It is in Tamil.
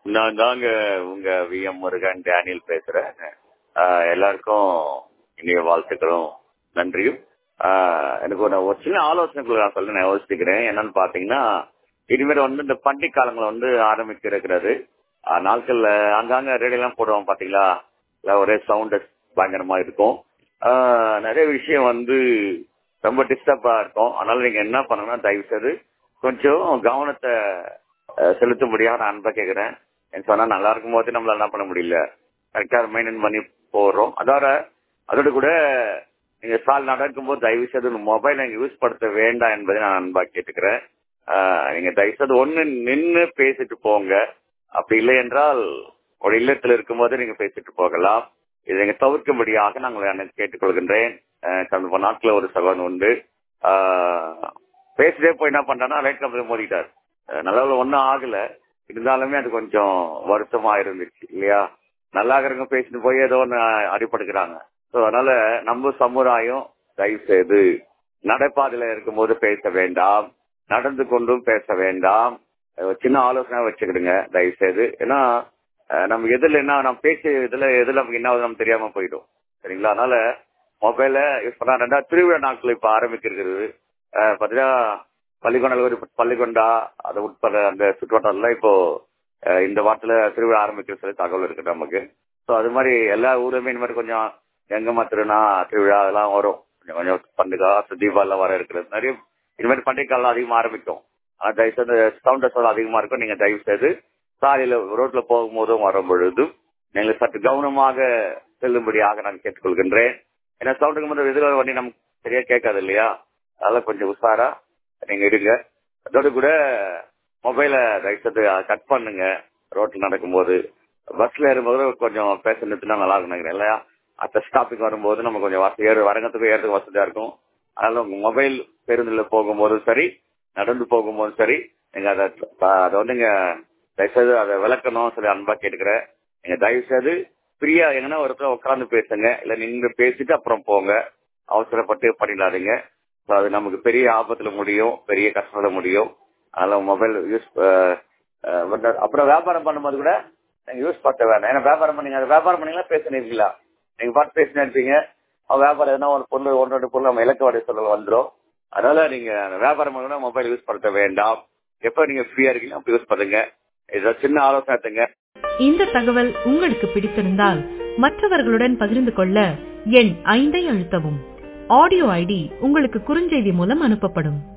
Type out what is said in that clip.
நான் தாங்க உங்க வி எம் முருகன் டேனியல் பேசுறேன் ஆஹ் எல்லாருக்கும் இனிய வாழ்த்துக்களும் நன்றியும் ஆஹ் எனக்கு ஒரு ஒரு சின்ன ஆலோசனைக்குள்ள நான் சொல்ல நான் யோசிச்சுக்கிறேன் என்னன்னு பாத்தீங்கன்னா இனிமேல் வந்து இந்த பண்டிகை காலங்கள் வந்து ஆரம்பிக்க இருக்கிறது ஆஹ் நாட்கள்ல அங்கங்க ரேடியோ எல்லாம் போடுவோம் பாத்தீங்களா இல்ல ஒரே சவுண்ட் பயங்கரமா இருக்கும் ஆஹ் நிறைய விஷயம் வந்து ரொம்ப டிஸ்டர்பா இருக்கும் அதனால நீங்க என்ன பண்ணணும்னா தயவு செய்து கொஞ்சம் கவனத்தை அஹ், செலுத்தும்படியாக நான் அன்பா கேக்குறேன் எனக்கு சொன்னா நல்லா இருக்கும் போது நம்மளால என்ன பண்ண முடியல கரெக்டா மெயின்டைன் பண்ணி போடுறோம் அதோட அதோட கூட நீங்க சால் நடக்கும் போது தயவு செய்து மொபைல் நீங்க யூஸ் படுத்த வேண்டாம் என்பதை நான் அன்பா கேட்டுக்கிறேன் ஆஹ், நீங்க தயவு செய்து ஒண்ணு நின்னு பேசிட்டு போங்க அப்படி இல்லை என்றால் ஒரு இல்லத்தில் இருக்கும்போது நீங்க பேசிட்டு போகலாம் இதை நீங்க தவிர்க்கும்படியாக நாங்கள் எனக்கு கேட்டுக்கொள்கின்றேன் அஹ், கடந்த பல நாட்கள ஒரு சகோதரன் உண்டு ஆஹ், பேசிட்டே போய் என்ன பண்றான்னா லைட் கம்பெனி மோதிட்டார் அஹ், நல்ல ஒன்னும் ஆகல இருந்தாலுமே அது கொஞ்சம் வருத்தமா இருந்துச்சு இல்லையா நல்லா இருக்கிறவங்க பேசிட்டு போய் ஏதோ ஒன்று அடிப்படுக்கிறாங்க ஸோ அதனால நம்ம சமுதாயம் தயவு செய்து நடைபாதையில இருக்கும்போது பேச வேண்டாம் நடந்து கொண்டும் பேச வேண்டாம் அஹ் சின்ன ஆலோசனை வச்சுக்கிடுங்க தயவு செய்து ஏன்னா அஹ் நம்ம எதுல என்ன நம்ம பேச்சு இதுல எதுல நமக்கு என்ன ஆகுது நமக்கு தெரியாம போயிடும் சரிங்களா அதனால மொபைல யூஸ் பண்ணா ரெண்டா திருவிழா நாட்கள் இப்ப ஆரம்பிக்கிறது அஹ் பாத்தீங்கன்னா பள்ளிக்கொண்டா ஒரு பள்ளிக்கொண்டா அது உட்பட அந்த சுற்றுவட்டாரம்லாம் இப்போ அஹ் இந்த வாரத்துல திருவிழா ஆரம்பிக்கிற சொல்லி தகவல் இருக்கு நமக்கு ஸோ அது மாதிரி எல்லா ஊருமே இந்த மாதிரி கொஞ்சம் எங்கம்மா திருநா திருவிழா அதெல்லாம் வரும் கொஞ்சம் கொஞ்சம் பண்டிகை தீபாவளிலாம் வர இருக்கிறது நிறைய இது மாதிரி பண்டிகை காலம் அதிகமா ஆரம்பிக்கும் ஆனா தயவு செய்து சவுண்ட் அதிகமா இருக்கும் நீங்க தயவு செய்து சாலையில ரோட்ல போகும்போதும் வரும் பொழுதும் நீங்கள் சற்று கவனமாக செல்லும்படியாக நான் கேட்டுக்கொள்கின்றேன் ஏன்னா சவுண்டுக்கு முதல் எதிர வண்டி நமக்கு சரியா கேட்காது இல்லையா அதெல்லாம் கொஞ்சம் உஷாரா நீங்க இருங்க அதோட கூட மொபைல தயவுசெய்து கட் பண்ணுங்க ரோட்ல நடக்கும்போது பஸ்ல ஏறும்போது கொஞ்சம் பேச நிறுத்தினா நல்லா இருக்கும் நினைக்கிறேன் இல்லையா அடுத்த ஸ்டாப்பிங் வரும்போது நம்ம கொஞ்சம் வசதி ஏறு வரங்கத்துக்கு ஏறதுக்கு வசதியா இருக்கும் அதனால உங்க மொபைல் பேருந்துல போகும்போதும் சரி நடந்து போகும்போதும் சரி நீங்க அதை அதை வந்து நீங்க தயவுசெய்து அதை விளக்கணும் சொல்லி அன்பா கேட்டுக்கிறேன் நீங்க தயவுசெய்து ஃப்ரீயா எங்கன்னா ஒரு இடத்துல உட்காந்து பேசுங்க இல்ல நின்று பேசிட்டு அப்புறம் போங்க அவசரப்பட்டு பண்ணிடாதீங்க So, அது நமக்கு பெரிய ஆபத்துல முடியும் பெரிய கஷ்டத்துல முடியும் அதனால மொபைல் யூஸ் அப்புறம் வியாபாரம் பண்ணும்போது கூட நீங்க யூஸ் பண்ண வேண்டாம் ஏன்னா வியாபாரம் பண்ணீங்க அது வியாபாரம் பண்ணீங்களா பேசுனீங்களா நீங்க பாட்டு பேசினே இருப்பீங்க அவன் வியாபாரம் எதனா ஒரு பொருள் ஒன்று ரெண்டு பொருள் நம்ம இலக்க வடை சொல்லல் வந்துடும் அதனால நீங்க வியாபாரம் பண்ணணும் மொபைல் யூஸ் படுத்த வேண்டாம் எப்ப நீங்க ஃப்ரீயா இருக்கீங்க அப்ப யூஸ் பண்ணுங்க இதை சின்ன ஆலோசனை எடுத்துங்க இந்த தகவல் உங்களுக்கு பிடித்திருந்தால் மற்றவர்களுடன் பகிர்ந்து கொள்ள எண் ஐந்தை அழுத்தவும் ஆடியோ ஐடி உங்களுக்கு குறுஞ்செய்தி மூலம் அனுப்பப்படும்